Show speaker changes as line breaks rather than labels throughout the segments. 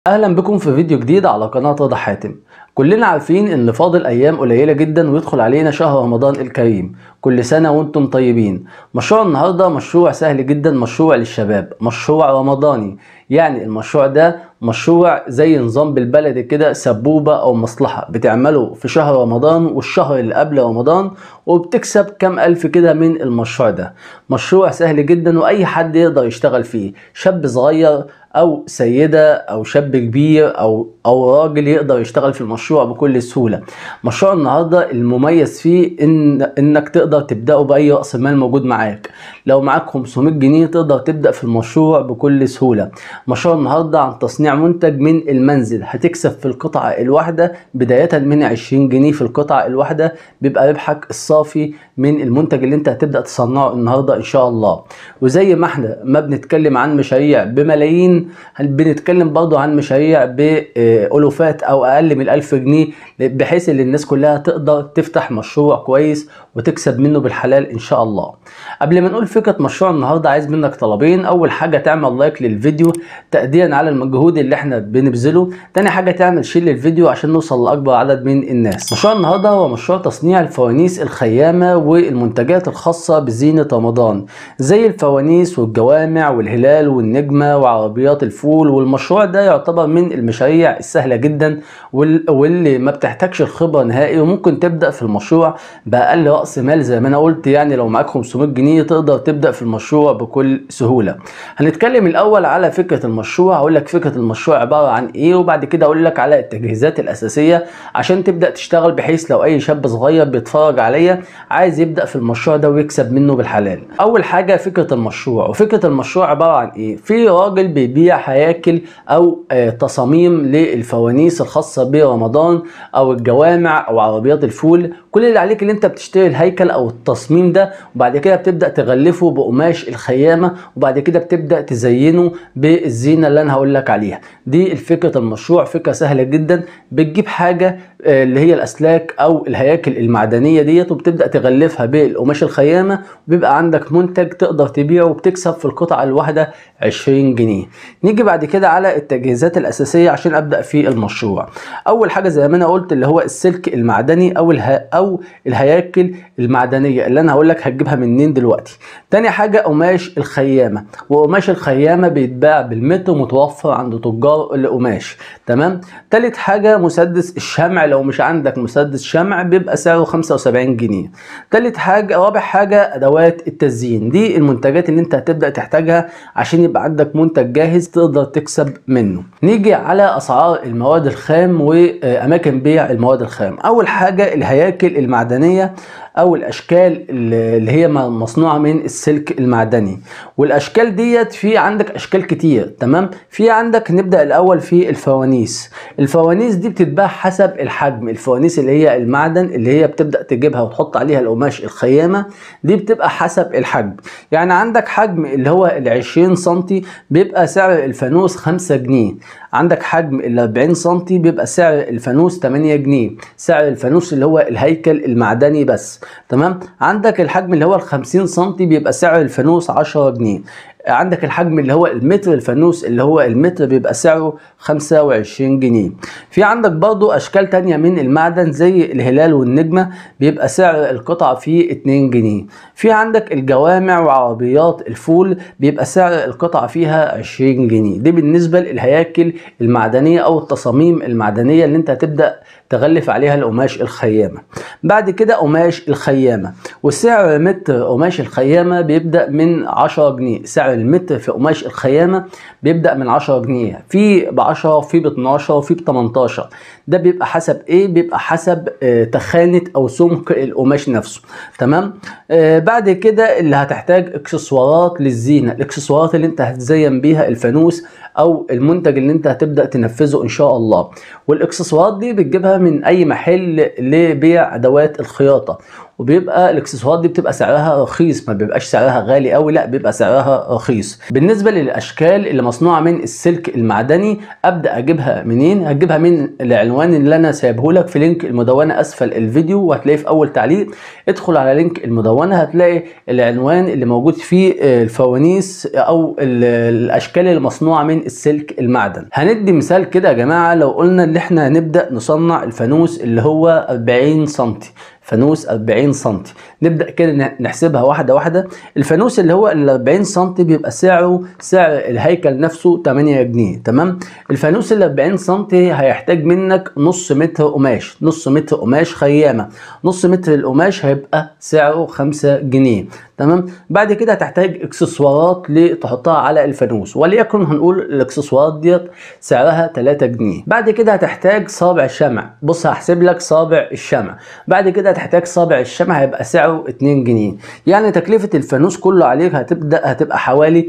اهلا بكم في فيديو جديد على قناة رضا حاتم كلنا عارفين ان فاضل ايام قليلة جدا ويدخل علينا شهر رمضان الكريم كل سنة وانتم طيبين مشروع النهاردة مشروع سهل جدا مشروع للشباب مشروع رمضاني يعني المشروع ده مشروع زي نظام بالبلدي كده سبوبة او مصلحة بتعمله في شهر رمضان والشهر اللي قبل رمضان وبتكسب كام الف كده من المشروع ده مشروع سهل جدا واي حد يقدر يشتغل فيه شاب صغير او سيده او شاب كبير او او راجل يقدر يشتغل في المشروع بكل سهوله مشروع النهارده المميز فيه ان انك تقدر تبداه باي راس مال موجود معاك لو معاك 500 جنيه تقدر تبدا في المشروع بكل سهوله مشروع النهارده عن تصنيع منتج من المنزل هتكسب في القطعه الواحده بدايه من 20 جنيه في القطعه الواحده بيبقى ربحك الصافي من المنتج اللي انت هتبدا تصنعه النهارده ان شاء الله وزي ما احنا ما بنتكلم عن مشاريع بملايين بنتكلم برضو عن مشاريع بألوفات أو أقل من ألف جنيه بحيث ان الناس كلها تقدر تفتح مشروع كويس وتكسب منه بالحلال إن شاء الله قبل ما نقول فكرة مشروع النهاردة عايز منك طلبين أول حاجة تعمل لايك للفيديو تقديرا على المجهود اللي احنا بنبذله تاني حاجة تعمل شير للفيديو عشان نوصل لأكبر عدد من الناس مشروع النهاردة هو مشروع تصنيع الفوانيس الخيامة والمنتجات الخاصة بزينة رمضان زي الفوانيس والجوامع والهلال والنجمة وعربيات الفول والمشروع ده يعتبر من المشاريع السهلة جدا واللي ما بتحتاجش الخبرة نهائي وممكن تبدأ في المشروع بأقل رأس مال زي ما أنا قلت يعني لو معاك 500 جنيه تقدر تبدأ في المشروع بكل سهولة هنتكلم الأول على فكرة المشروع هقول لك فكرة المشروع عبارة عن إيه وبعد كده أقول لك على التجهيزات الأساسية عشان تبدأ تشتغل بحيث لو أي شاب صغير بيتفرج عليا عايز يبدأ في المشروع ده ويكسب منه بالحلال أول حاجة فكرة المشروع وفكرة المشروع عبارة عن إيه في راجل بيبيع هياكل او تصاميم للفوانيس الخاصه برمضان او الجوامع او عربيات الفول كل اللي عليك اللي انت بتشتري الهيكل او التصميم ده وبعد كده بتبدا تغلفه بقماش الخيامه وبعد كده بتبدا تزينه بالزينه اللي انا هقول لك عليها دي الفكره المشروع فكره سهله جدا بتجيب حاجه اللي هي الاسلاك او الهياكل المعدنيه ديت وبتبدا تغلفها بالقماش الخيامه وبيبقى عندك منتج تقدر تبيعه وبتكسب في القطعه الواحده 20 جنيه نيجي بعد كده على التجهيزات الاساسيه عشان ابدا في المشروع اول حاجه زي ما انا قلت اللي هو السلك المعدني او اله... او الهياكل المعدنيه اللي انا هقول لك هتجيبها منين دلوقتي تاني حاجه قماش الخيامه وقماش الخيامه بيتباع بالمتر متوفر عند تجار القماش تمام تالت حاجه مسدس الشمع لو مش عندك مسدس شمع بيبقى سعره 75 جنيه تالت حاجه رابع حاجه ادوات التزيين دي المنتجات اللي انت هتبدا تحتاجها عشان يبقى عندك منتج جاهز تقدر تكسب منه نيجي على اسعار المواد الخام واماكن بيع المواد الخام اول حاجه الهياكل المعدنيه او الاشكال اللي هي مصنوعه من السلك المعدني والاشكال ديت في عندك اشكال كتير تمام في عندك نبدا الاول في الفوانيس الفوانيس دي بتتباع حسب الحجم الفوانيس اللي هي المعدن اللي هي بتبدا تجيبها وتحط عليها القماش الخيامه دي بتبقى حسب الحجم يعني عندك حجم اللي هو ال 20 سم بيبقى سعر الفانوس 5 جنيه عندك حجم ال 40 سم بيبقى سعر الفانوس 8 جنيه سعر الفانوس اللي هو الهيكل المعدني بس تمام عندك الحجم اللي هو ال 50 سم بيبقى سعر الفانوس 10 جنيه عندك الحجم اللي هو المتر الفانوس اللي هو المتر بيبقى سعره 25 جنيه في عندك برضو اشكال تانية من المعدن زي الهلال والنجمة بيبقى سعر القطعة فيه 2 جنيه في عندك الجوامع وعربيات الفول بيبقى سعر القطعة فيها 20 جنيه دي بالنسبة للهياكل المعدنية او التصاميم المعدنية اللي انت هتبدأ تغلف عليها القماش الخيامة بعد كده قماش الخيامة والسعر متر قماش الخيامة بيبدأ من 10 جنيه سعر المتر في قماش الخيامة بيبدأ من 10 جنيه في ب 10 وفي ب 12 وفي ب 18 ده بيبقى حسب ايه بيبقى حسب آه تخانة او سمك القماش نفسه تمام آه بعد كده اللي هتحتاج اكسسوارات للزينة الاكسسوارات اللي انت هتزين بيها الفانوس او المنتج اللي انت هتبدأ تنفذه ان شاء الله والاكسسوارات دي بتجيبها من اي محل لبيع ادوات الخياطة وبيبقى الاكسسوارات دي بتبقى سعرها رخيص ما بيبقاش سعرها غالي قوي لا بيبقى سعرها رخيص بالنسبه للاشكال اللي مصنوعه من السلك المعدني ابدا اجيبها منين هتجيبها من العنوان اللي انا سايبه لك في لينك المدونه اسفل الفيديو وهتلاقيه في اول تعليق ادخل على لينك المدونه هتلاقي العنوان اللي موجود فيه الفوانيس او الاشكال اللي مصنوعه من السلك المعدن هندي مثال كده يا جماعه لو قلنا ان احنا هنبدا نصنع الفانوس اللي هو 40 سم فانوس 40 سم نبدا كده نحسبها واحده واحده الفانوس اللي هو ال 40 سم بيبقى سعره سعر الهيكل نفسه 8 جنيه تمام الفانوس ال 40 سم هيحتاج منك نص متر قماش نص متر قماش خيامه نص متر القماش هيبقى سعره 5 جنيه تمام بعد كده هتحتاج اكسسوارات لتحطها على الفانوس وليكن هنقول الاكسسوارات ديت سعرها 3 جنيه بعد كده هتحتاج صابع شمع بص هحسب لك صابع الشمع بعد كده هتحتاج صابع الشمع هيبقى سعره 2 جنيه يعني تكلفة الفانوس كله عليك هتبدأ هتبقى حوالي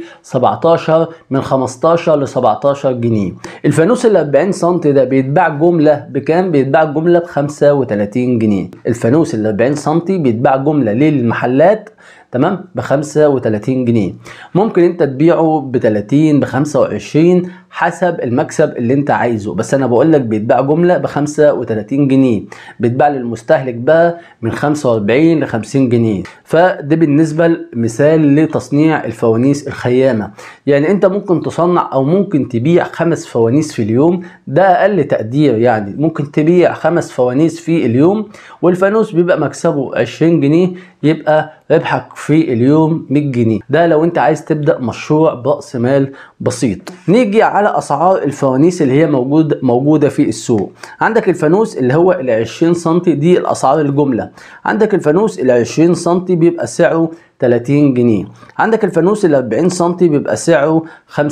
17 من 15 ل 17 جنيه الفانوس ال 40 سم ده بيتباع جملة بكام بيتباع جملة ب 35 جنيه الفانوس ال 40 سم بيتباع جملة للمحلات تمام ب 35 جنيه ممكن انت تبيعه ب 30 ب 25 حسب المكسب اللي انت عايزه بس انا بقول لك بيتباع جمله ب 35 جنيه بيتباع للمستهلك بقى من 45 ل 50 جنيه فده بالنسبه لمثال لتصنيع الفوانيس الخيامه يعني انت ممكن تصنع او ممكن تبيع خمس فوانيس في اليوم ده اقل تقدير يعني ممكن تبيع خمس فوانيس في اليوم والفانوس بيبقى مكسبه 20 جنيه يبقى ربحك في اليوم 100 جنيه ده لو انت عايز تبدا مشروع براس مال بسيط نيجي على اسعار الفوانيس اللي هي موجود موجوده في السوق عندك الفانوس اللي هو ال 20 سم دي الاسعار الجمله عندك الفانوس ال 20 سم بيبقى سعره 30 جنيه عندك الفانوس ال 40 سم بيبقى سعره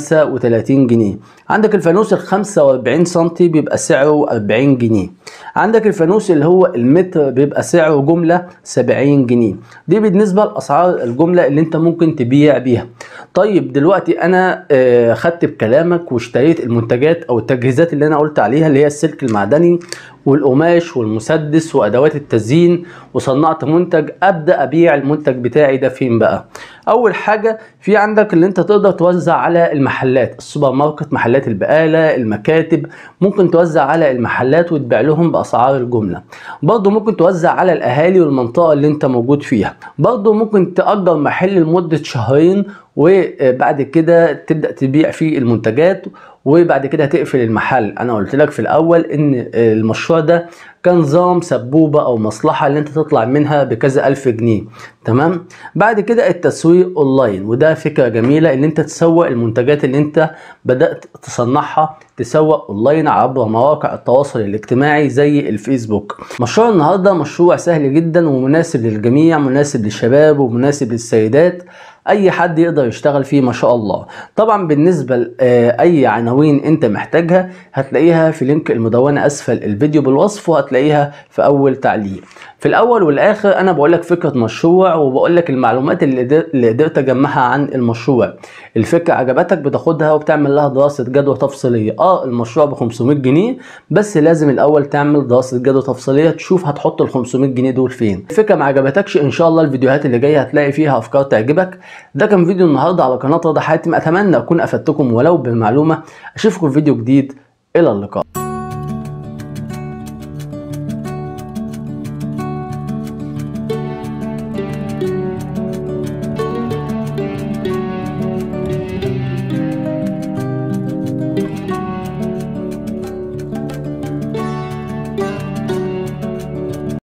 35 جنيه عندك الفانوس ال 45 سم بيبقى سعره 40 جنيه عندك الفانوس اللي هو المتر بيبقى سعره جمله 70 جنيه دي بالنسبه لاسعار الجمله اللي انت ممكن تبيع بيها طيب دلوقتي انا آه خدت بكلامك واشتريت المنتجات او التجهيزات اللي انا قلت عليها اللي هي السلك المعدني والقماش والمسدس وادوات التزيين وصنعت منتج ابدا ابيع المنتج بتاعي ده فين بقى اول حاجه في عندك اللي انت تقدر توزع على المحلات السوبر ماركت محلات البقاله المكاتب ممكن توزع على المحلات وتبيع لهم باسعار الجمله برضه ممكن توزع على الاهالي والمنطقه اللي انت موجود فيها برضه ممكن تاجر محل لمده شهرين وبعد كده تبدا تبيع فيه المنتجات وبعد كده تقفل المحل انا قلت لك في الاول ان المشروع ده كان نظام سبوبه او مصلحه اللي انت تطلع منها بكذا الف جنيه تمام بعد كده التسويق اونلاين وده فكره جميله ان انت تسوق المنتجات اللي انت بدات تصنعها تسوق اونلاين عبر مواقع التواصل الاجتماعي زي الفيسبوك مشروع النهارده مشروع سهل جدا ومناسب للجميع مناسب للشباب ومناسب للسيدات اي حد يقدر يشتغل فيه ما شاء الله طبعا بالنسبه لاي عناوين انت محتاجها هتلاقيها في لينك المدونه اسفل الفيديو بالوصف وهتلاقيها في اول تعليق في الاول والاخر انا بقول لك فكره مشروع وبقول لك المعلومات اللي اللي قدرت اجمعها عن المشروع الفكره عجبتك بتاخدها وبتعمل لها دراسه جدوى تفصيليه اه المشروع ب 500 جنيه بس لازم الاول تعمل دراسه جدوى تفصيليه تشوف هتحط ال 500 جنيه دول فين الفكره ما عجبتكش ان شاء الله الفيديوهات اللي جايه هتلاقي فيها افكار تعجبك ده كان فيديو النهارده على قناه رضا حاتم اتمنى اكون افدتكم ولو بمعلومه اشوفكم في فيديو جديد الى اللقاء